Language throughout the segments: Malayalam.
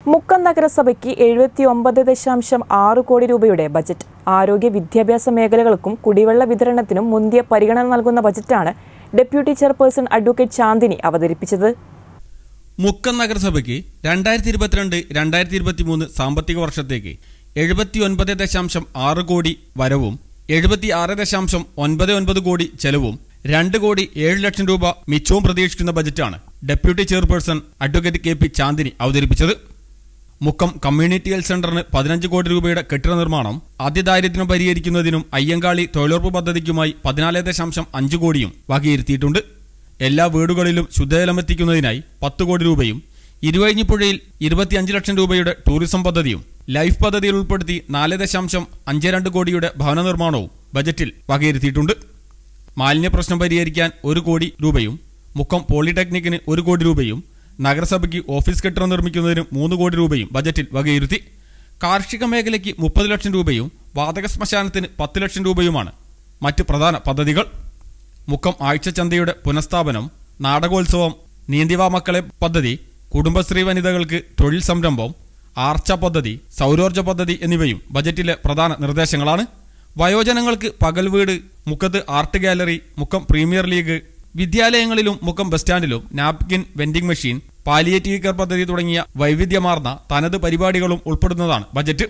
മുക്കം നഗരസഭയ്ക്ക് എഴുപത്തി ഒമ്പത് ദശാംശം ആറ് കോടി രൂപയുടെ ബജറ്റ് ആരോഗ്യ വിദ്യാഭ്യാസ മേഖലകൾക്കും കുടിവെള്ള വിതരണത്തിനും മുന്തിയ പരിഗണന നൽകുന്ന ബജറ്റാണ് ഡെപ്യൂട്ടി ചെയർപേഴ്സൺ അഡ്വക്കേറ്റ് ചാന്ദിനി അവതരിപ്പിച്ചത് മുക്കം നഗരസഭയ്ക്ക് രണ്ടായിരത്തി ഇരുപത്തിരണ്ട് രണ്ടായിരത്തി ഇരുപത്തി മൂന്ന് സാമ്പത്തിക വർഷത്തേക്ക് എഴുപത്തി ഒൻപത് ദശാംശം ആറ് കോടി വരവും എഴുപത്തി ആറ് ദശാംശം ഒൻപത് ഒൻപത് കോടി ചെലവും രണ്ട് കോടി ഏഴ് ലക്ഷം രൂപ മിച്ചവും പ്രതീക്ഷിക്കുന്ന ബജറ്റാണ് deputy chairperson advocate K P Chandini അവതരിപ്പിച്ചത് മുക്കം കമ്മ്യൂണിറ്റി ഹെൽത്ത് സെന്ററിന് പതിനഞ്ച് കോടി രൂപയുടെ കെട്ടിട നിർമ്മാണം അതിദാരിദ്ര്യം പരിഹരിക്കുന്നതിനും അയ്യങ്കാളി തൊഴിലുറപ്പ് പദ്ധതിക്കുമായി പതിനാല് ദശാംശം അഞ്ച് കോടിയും വകയിരുത്തിയിട്ടുണ്ട് എല്ലാ വീടുകളിലും ശുദ്ധജലം എത്തിക്കുന്നതിനായി പത്ത് കോടി രൂപയും ഇരുവഴിഞ്ഞിപ്പുഴയിൽ ഇരുപത്തിയഞ്ച് ലക്ഷം രൂപയുടെ ടൂറിസം പദ്ധതിയും ലൈഫ് പദ്ധതിയിൽ ഉൾപ്പെടുത്തി നാല് ദശാംശം അഞ്ച് രണ്ട് കോടിയുടെ ഭവന നിർമ്മാണവും ബജറ്റിൽ വകയിരുത്തിയിട്ടുണ്ട് മാലിന്യ പ്രശ്നം പരിഹരിക്കാൻ ഒരു കോടി രൂപയും മുക്കം പോളിടെക്നിക്കിന് ഒരു കോടി രൂപയും നഗരസഭയ്ക്ക് ഓഫീസ് കെട്ടിടം നിർമ്മിക്കുന്നതിന് മൂന്ന് കോടി രൂപയും ബജറ്റിൽ വകയിരുത്തി കാർഷിക മേഖലയ്ക്ക് മുപ്പത് ലക്ഷം രൂപയും വാതക ശ്മശാനത്തിന് പത്ത് ലക്ഷം രൂപയുമാണ് മറ്റ് പ്രധാന പദ്ധതികൾ മുക്കം ആഴ്ചച്ചന്തയുടെ പുനഃസ്ഥാപനം നാടകോത്സവം നീന്തിവാ മക്കളെ പദ്ധതി കുടുംബശ്രീ വനിതകൾക്ക് തൊഴിൽ സംരംഭം ആർച്ച പദ്ധതി സൗരോർജ്ജ പദ്ധതി എന്നിവയും ബജറ്റിലെ പ്രധാന നിർദ്ദേശങ്ങളാണ് വയോജനങ്ങൾക്ക് പകൽ വീട് മുക്കത്ത് art gallery Mukkam premier league വിദ്യാലയങ്ങളിലും മുക്കം ബസ് സ്റ്റാൻഡിലും napkin vending machine palliative care പദ്ധതി തുടങ്ങിയ വൈവിധ്യമാർന്ന തനത് പരിപാടികളും ഉൾപ്പെടുന്നതാണ് ബജറ്റ്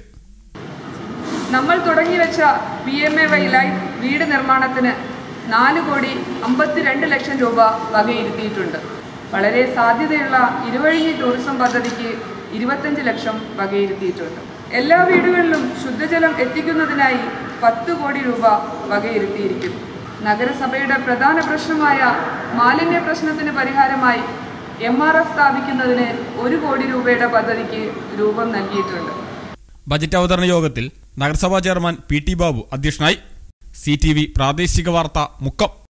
നമ്മൾ തുടങ്ങിവെച്ച P M A Y life വീട് നിർമ്മാണത്തിന് നാല് കോടി അമ്പത്തിരണ്ട് ലക്ഷം രൂപ വകയിരുത്തിയിട്ടുണ്ട് വളരെ സാധ്യതയുള്ള ഇരുവഴിഞ്ഞി ടൂറിസം പദ്ധതിക്ക് ഇരുപത്തഞ്ച് ലക്ഷം വകയിരുത്തിയിട്ടുണ്ട് എല്ലാ വീടുകളിലും ശുദ്ധജലം എത്തിക്കുന്നതിനായി പത്ത് കോടി രൂപ വകയിരുത്തിയിരിക്കുന്നു നഗരസഭയുടെ പ്രധാന പ്രശ്നമായ മാലിന്യ പ്രശ്നത്തിന് പരിഹാരമായി എം ആർ എഫ് സ്ഥാപിക്കുന്നതിന് ഒരു കോടി രൂപയുടെ പദ്ധതിക്ക് രൂപം നൽകിയിട്ടുണ്ട് ബജറ്റ് അവതരണ യോഗത്തിൽ നഗരസഭാ ചെയർമാൻ പി ടി ബാബു അധ്യക്ഷനായി സി ടി വി പ്രാദേശിക വാർത്ത മുക്കം